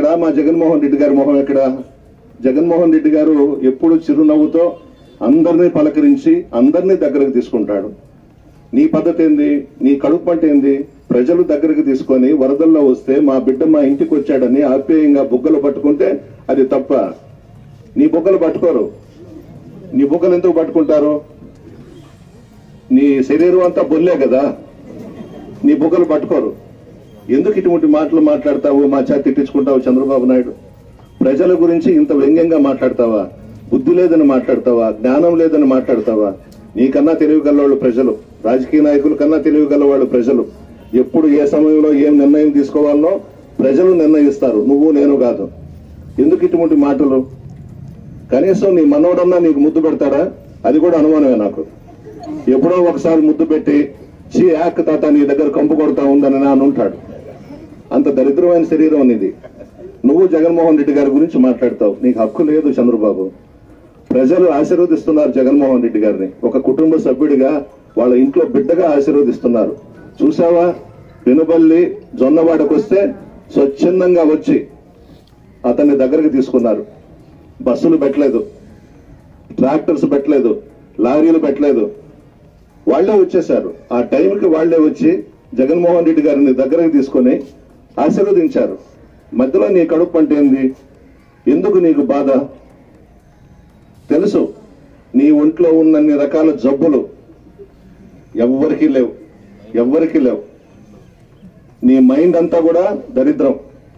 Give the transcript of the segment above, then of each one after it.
ఇక్కడ మా జగన్మోహన్ రెడ్డి గారి మొహం ఎక్కడ జగన్మోహన్ రెడ్డి గారు ఎప్పుడు చిరునవ్వుతో అందరినీ పలకరించి అందరినీ దగ్గరకు తీసుకుంటాడు నీ పద్ధతి ఏంది నీ కడుపు పంట ఏంది ప్రజలు దగ్గరకు తీసుకొని వరదల్లో వస్తే మా బిడ్డ మా ఇంటికి వచ్చాడని ఆప్యాయంగా బుగ్గలు పట్టుకుంటే అది తప్ప నీ బుగ్గలు పట్టుకోరు నీ బుగ్గలు ఎందుకు పట్టుకుంటారు నీ శరీరం అంతా బొల్లే కదా నీ బుగ్గలు పట్టుకోరు ఎందుకు ఇటువంటి మాటలు మాట్లాడతావు మా చేత తిట్టించుకుంటావు చంద్రబాబు నాయుడు ప్రజల గురించి ఇంత వ్యంగ్యంగా మాట్లాడతావా బుద్ధి లేదని మాట్లాడతావా జ్ఞానం లేదని మాట్లాడతావా నీకన్నా తెలివి గలవాళ్ళు ప్రజలు రాజకీయ నాయకుల కన్నా తెలివి గలవాళ్ళు ప్రజలు ఎప్పుడు ఏ సమయంలో ఏం నిర్ణయం తీసుకోవాలనో ప్రజలు నిర్ణయిస్తారు నువ్వు నేను కాదు ఎందుకు ఇటువంటి మాటలు కనీసం నీ మనోడన్నా నీకు ముద్దు పెడతాడా అది కూడా అనుమానమే నాకు ఎప్పుడో ఒకసారి ముద్దు పెట్టి చీ యాక్ తాత నీ దగ్గర కంపు కొడతా ఉందని నాన్న ఉంటాడు అంత దరిద్రమైన శరీరం నీది నువ్వు జగన్మోహన్ రెడ్డి గారి గురించి మాట్లాడతావు నీకు హక్కు లేదు చంద్రబాబు ప్రజలు ఆశీర్వదిస్తున్నారు జగన్మోహన్ రెడ్డి గారిని ఒక కుటుంబ సభ్యుడిగా వాళ్ళ ఇంట్లో బిడ్డగా ఆశీర్వదిస్తున్నారు చూసావా పెనుబల్లి జొన్నవాడకు వస్తే స్వచ్ఛందంగా వచ్చి అతన్ని దగ్గరకు తీసుకున్నారు బస్సులు పెట్టలేదు ట్రాక్టర్స్ పెట్టలేదు లారీలు పెట్టలేదు వాళ్లే వచ్చేశారు ఆ టైంకి వాళ్లే వచ్చి జగన్మోహన్ రెడ్డి గారిని దగ్గరకు తీసుకొని ఆశీర్వదించారు మధ్యలో నీ కడుపు అంటే ఏంది ఎందుకు నీకు బాధ తెలుసు నీ ఒంట్లో ఉన్నన్ని రకాల జబ్బులు ఎవ్వరికీ లేవు ఎవ్వరికీ లేవు నీ మైండ్ అంతా కూడా దరిద్రం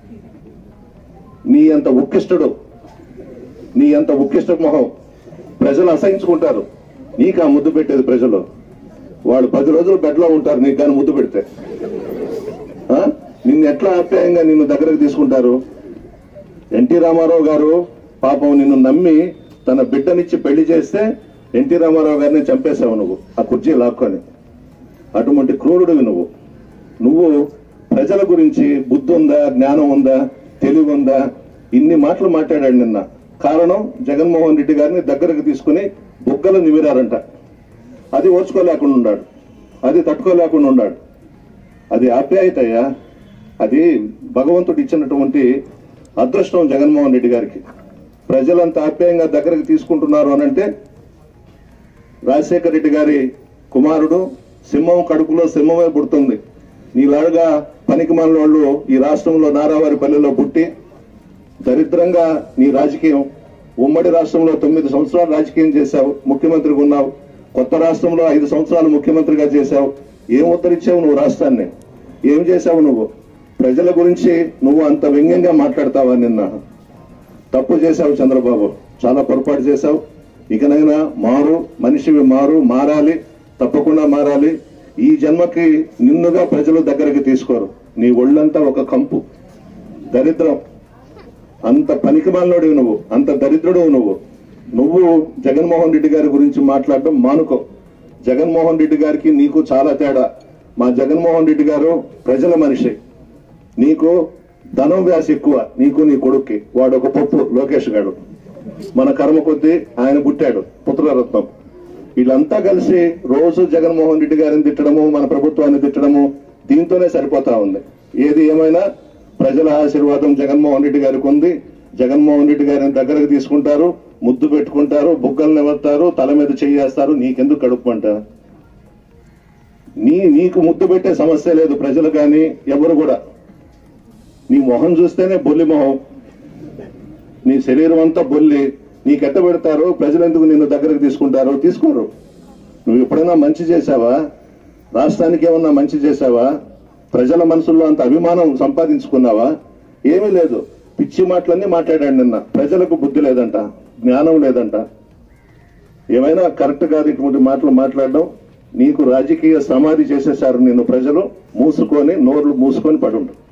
నీ అంత ఉక్కిష్టుడు నీ అంత ఉక్కిష్ట మొహం ప్రజలు అసహించుకుంటారు నీకు ఆ ముద్దు పెట్టేది ప్రజలు వాళ్ళు పది రోజులు బెడ్లో ఉంటారు నీకు కానీ ముద్దు పెడితే ఆ? నిన్ను ఎట్లా ఆప్యాయంగా నిన్ను దగ్గరకు తీసుకుంటారు ఎన్టీ రామారావు గారు పాపం నిన్ను నమ్మి తన బిడ్డనిచ్చి పెళ్లి చేస్తే ఎన్టీ రామారావు గారిని చంపేశావు నువ్వు ఆ కుర్చీ లాక్కొని అటువంటి క్రూరుడివి నువ్వు నువ్వు ప్రజల గురించి బుద్ధి ఉందా జ్ఞానం ఉందా తెలివి ఉందా ఇన్ని మాటలు మాట్లాడాడు నిన్న కారణం జగన్మోహన్ రెడ్డి గారిని దగ్గరకు తీసుకుని బుగ్గలు నిమిరారంట అది ఓర్చుకోలేకుండా ఉన్నాడు అది తట్టుకోలేకుండా ఉన్నాడు అది ఆప్యాయతయ్యా అది భగవంతుడు ఇచ్చినటువంటి అదృష్టం జగన్మోహన్ రెడ్డి గారికి ప్రజలంతా ఆప్యాయంగా దగ్గరకు తీసుకుంటున్నారు అనంటే రాజశేఖర రెడ్డి గారి కుమారుడు సింహం కడుపులో సింహమే పుడుతుంది నీలాగా పనికి వాళ్ళు ఈ రాష్ట్రంలో నారావారి పల్లెలో పుట్టి దరిద్రంగా నీ రాజకీయం ఉమ్మడి రాష్ట్రంలో తొమ్మిది సంవత్సరాలు రాజకీయం చేశావు ముఖ్యమంత్రిగా ఉన్నావు కొత్త రాష్ట్రంలో ఐదు సంవత్సరాలు ముఖ్యమంత్రిగా చేశావు ఏం ఉత్తరిచ్చావు నువ్వు రాష్ట్రాన్ని ఏం చేశావు నువ్వు ప్రజల గురించి నువ్వు అంత వ్యంగ్యంగా మాట్లాడతావా నిన్న తప్పు చేశావు చంద్రబాబు చాలా పొరపాటు చేశావు ఇకనైనా మారు మనిషివి మారు మారాలి తప్పకుండా మారాలి ఈ జన్మకి నిన్నుగా ప్రజలు దగ్గరికి తీసుకోరు నీ ఒళ్ళంతా ఒక కంపు దరిద్రం అంత పనికిమాలినోడివి నువ్వు అంత దరిద్రుడు నువ్వు నువ్వు జగన్మోహన్ రెడ్డి గారి గురించి మాట్లాడడం మానుకో జగన్మోహన్ రెడ్డి గారికి నీకు చాలా తేడా మా జగన్మోహన్ రెడ్డి గారు ప్రజల మనిషి నీకు ధనం వ్యాస ఎక్కువ నీకు నీ కొడుక్కి వాడు ఒక పప్పు లోకేష్ గారు మన కర్మ కొద్దీ ఆయన పుట్టాడు పుత్రరత్నం వీళ్ళంతా కలిసి రోజు జగన్మోహన్ రెడ్డి గారిని తిట్టడము మన ప్రభుత్వాన్ని తిట్టడము దీంతోనే సరిపోతా ఉంది ఏది ఏమైనా ప్రజల ఆశీర్వాదం జగన్మోహన్ రెడ్డి గారికి ఉంది జగన్మోహన్ రెడ్డి గారిని దగ్గరకు తీసుకుంటారు ముద్దు పెట్టుకుంటారు బుగ్గలు నివస్తారు తల మీద చేయేస్తారు నీకెందుకు కడుపుమంట నీ నీకు ముద్దు పెట్టే సమస్య లేదు ప్రజలు కానీ ఎవరు కూడా నీ మొహం చూస్తేనే బొల్లి మొహం నీ శరీరం అంతా బొల్లి నీకెట్ట పెడతారు ప్రజలు ఎందుకు నిన్ను దగ్గరకు తీసుకుంటారు తీసుకోరు నువ్వు ఎప్పుడైనా మంచి చేశావా రాష్ట్రానికి ఏమన్నా మంచి చేశావా ప్రజల మనసుల్లో అంత అభిమానం సంపాదించుకున్నావా ఏమీ లేదు పిచ్చి మాటలన్నీ మాట్లాడాడు నిన్న ప్రజలకు బుద్ధి లేదంట జ్ఞానం లేదంట ఏమైనా కరెక్ట్ కాదు ఇటువంటి మాటలు మాట్లాడడం నీకు రాజకీయ సమాధి చేసేశారు నిన్ను ప్రజలు మూసుకొని నోర్లు మూసుకొని పడుండు